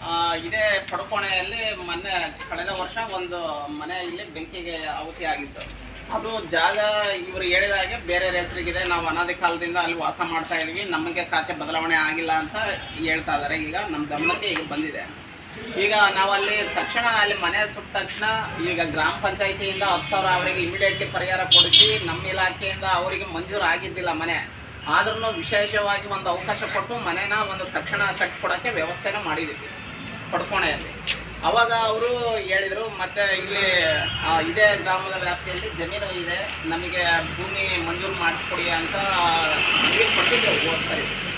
ಆ, ಇದೇ ಪಡುಕೋಣೆಯಲ್ಲಿ ಮೊನ್ನೆ ಕಳೆದ ವರ್ಷ ಒಂದು ಮನೆ ಇಲ್ಲಿ ಬೆಂಕಿಗೆ ಆಹುತಿ ಆಗಿತ್ತು ಅದು ಜಾಗ ಇವರು ಹೇಳಿದ ಹಾಗೆ ಬೇರೆ ಹೆಸರಿಗಿದೆ ನಾವು ಅನಾದಿ ಕಾಲದಿಂದ ಅಲ್ಲಿ ವಾಸ ಮಾಡ್ತಾ ಇದೀವಿ ನಮಗೆ ಖಾತೆ ಬದಲಾವಣೆ ಆಗಿಲ್ಲ ಅಂತ ಹೇಳ್ತಾ ಇದ್ದಾರೆ ಈಗ ನಮ್ಮ ಗಮನಕ್ಕೆ ಈಗ ಬಂದಿದೆ ಈಗ ನಾವು ಅಲ್ಲಿ ತಕ್ಷಣ ಅಲ್ಲಿ ಮನೆ ಸುಟ್ಟ ತಕ್ಷಣ ಈಗ ಗ್ರಾಮ ಪಂಚಾಯಿತಿಯಿಂದ ಹತ್ತು ಸಾವಿರ ಅವರಿಗೆ ಇಮಿಡಿಯೇಟ್ಲಿ ಪರಿಹಾರ ಕೊಡಿಸಿ ನಮ್ಮ ಇಲಾಖೆಯಿಂದ ಅವರಿಗೆ ಮಂಜೂರು ಆಗಿದ್ದಿಲ್ಲ ಮನೆ ಆದ್ರೂ ವಿಶೇಷವಾಗಿ ಒಂದು ಅವಕಾಶ ಕೊಟ್ಟು ಮನೆನ ಒಂದು ತಕ್ಷಣ ಕಟ್ಕೊಡೋಕ್ಕೆ ವ್ಯವಸ್ಥೆನ ಮಾಡಿದ್ದೀವಿ ಪಡ್ಕೋಣೆಯಲ್ಲಿ ಅವಾಗ ಅವರು ಹೇಳಿದರು ಮತ್ತೆ ಇಲ್ಲಿ ಆ, ಇದೇ ಗ್ರಾಮದ ವ್ಯಾಪ್ತಿಯಲ್ಲಿ ಜಮೀನು ಇದೆ ನಮಗೆ ಭೂಮಿ ಮಂಜೂರು ಮಾಡಿಸ್ಕೊಡಿ ಅಂತ ಮನವಿ ಕೊಟ್ಟಿದ್ದೆವು ಹೋದ ಸರಿ